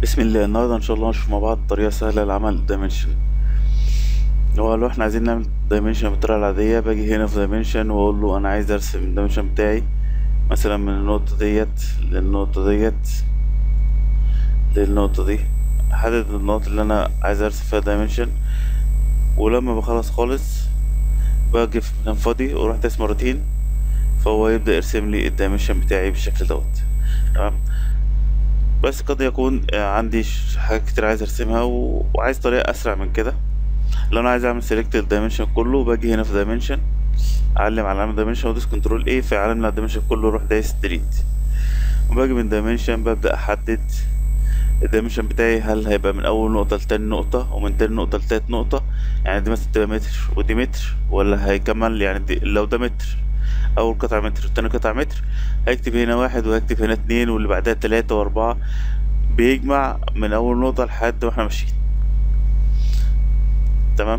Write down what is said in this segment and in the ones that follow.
بسم الله النهارده ان شاء الله نشوف مع بعض طريقه سهله لعمل دايمنشن هو لو احنا عايزين نعمل دايمنشن بالطريقه العاديه باجي هنا في دايمنشن واقول له انا عايز ارسم الدايمنشن بتاعي مثلا من النقطه ديت للنقطه ديت للنقطه دي احدد النقط اللي انا عايز ارسم فيها دايمنشن ولما بخلص خالص باجي في مكان فاضي واروح دايس مرتين فهو يبدا يرسم لي الدايمنشن بتاعي بالشكل دوت تمام بس قد يكون عندي حاجات كتير عايز ارسمها و... وعايز طريقة اسرع من كده لو انا عايز اعمل سيلكت الدايمنشن كله باجي هنا في دايمنشن اعلم على علامة دايمنشن وادوس كنترول ايه فيعلم لي الدايمنشن كله اروح دايس ديليت وباجي من دايمنشن ببدأ احدد الدايمنشن بتاعي هل هيبقى من اول نقطة لتاني نقطة ومن تاني نقطة لتالت نقطة يعني دي مثلا تبقى متر ودي متر ولا هيكمل يعني دي لو ده متر اول قطعة متر والتاني قطعة متر هكتب هنا واحد وهكتب هنا اتنين واللي بعدها تلاتة واربعة بيجمع من اول نقطة لحد ما احنا ماشيين تمام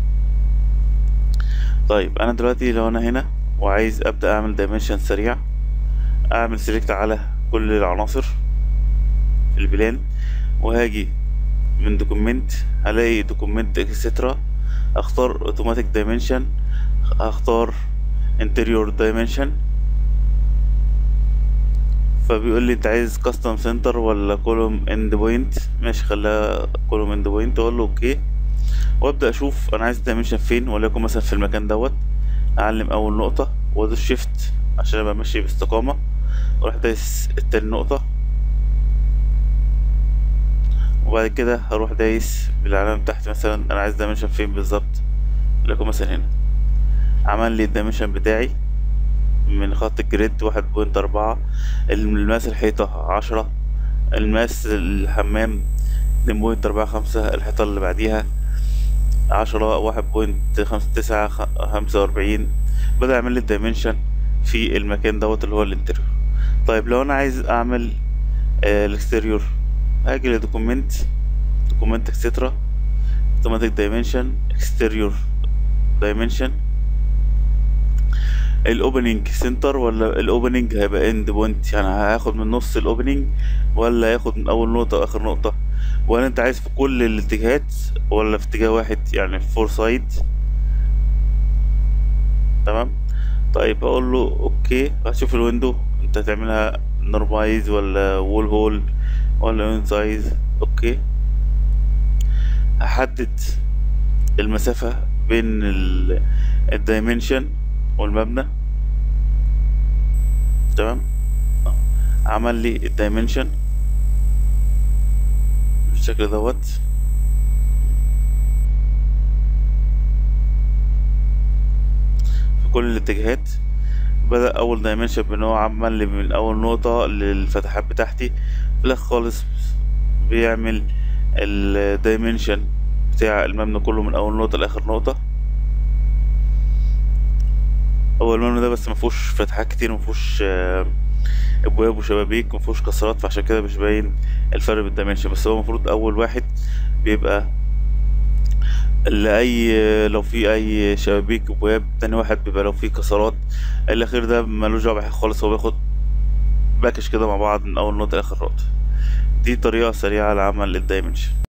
طيب انا دلوقتي لو انا هنا وعايز ابدأ اعمل دايمنشن سريع اعمل سيلكت على كل العناصر في البلان وهاجي من دوكومنت هلاقي دوكومنت اكسترا اختار اوتوماتيك دايمنشن هختار انتريور دايمنشن فبيقول لي انت عايز كاستم سنتر ولا كولوم اند بوينت ماشي خليها كولوم اند بوينت اقول له اوكي وابدا اشوف انا عايز الدايمنشن فين وليكن مثلا في المكان دوت اعلم اول نقطه وادوس شيفت عشان ابقى ماشي باستقامه واروح دايس التاني نقطه وبعد كده هروح دايس بالعلامه تحت مثلا انا عايز دايمنشن فين بالظبط وليكن مثلا هنا عمل لي الدايمنشن بتاعي من خط الجريد واحد بوينت أربعة الماس الحيطة عشرة الماس الحمام اتنين بوينت أربعة خمسة الحيطة اللي بعديها عشرة واحد بوينت خمسة تسعة خمسة وأربعين بدأ يعمل لي الدايمنشن في المكان دوت اللي هو الانتريور طيب لو أنا عايز أعمل آه الاكستيريور هاجي لدوكومنت دوكومنت اكسترا اوتوماتيك دايمنشن اكستيريور دايمنشن الاوبننج سنتر ولا الاوبننج هيبقى اند بوينت يعني هاخد من نص الاوبننج ولا هاخد من اول نقطة واخر نقطة ولا انت عايز في كل الاتجاهات ولا في اتجاه واحد يعني فور سايد تمام طيب اقول له اوكي هشوف الويندو انت هتعملها نورمايز ولا وول هول ولا وين سايز اوكي هحدد المسافة بين الدايمنشن والمبنى تمام عمل لي الدايمنشن بالشكل دوت في كل الاتجاهات بدأ أول دايمنشن بإن هو عمل لي من أول نقطة للفتحات بتاعتي في الآخر خالص بيعمل الدايمنشن بتاع المبنى كله من أول نقطة لآخر نقطة هو المبنى ده بس مفهوش فتحات كتير مفهوش ابواب وشبابيك مفهوش كسرات فعشان كده مش باين الفرق بالدايمنشن بس هو المفروض اول واحد بيبقى لاي لو في اي شبابيك ابواب تاني واحد بيبقى لو في كسرات الاخير ده ملوش دعوه خالص هو بياخد باكش كده مع بعض من اول نقطه لاخر نقطه دي طريقه سريعه لعمل الدايمنشن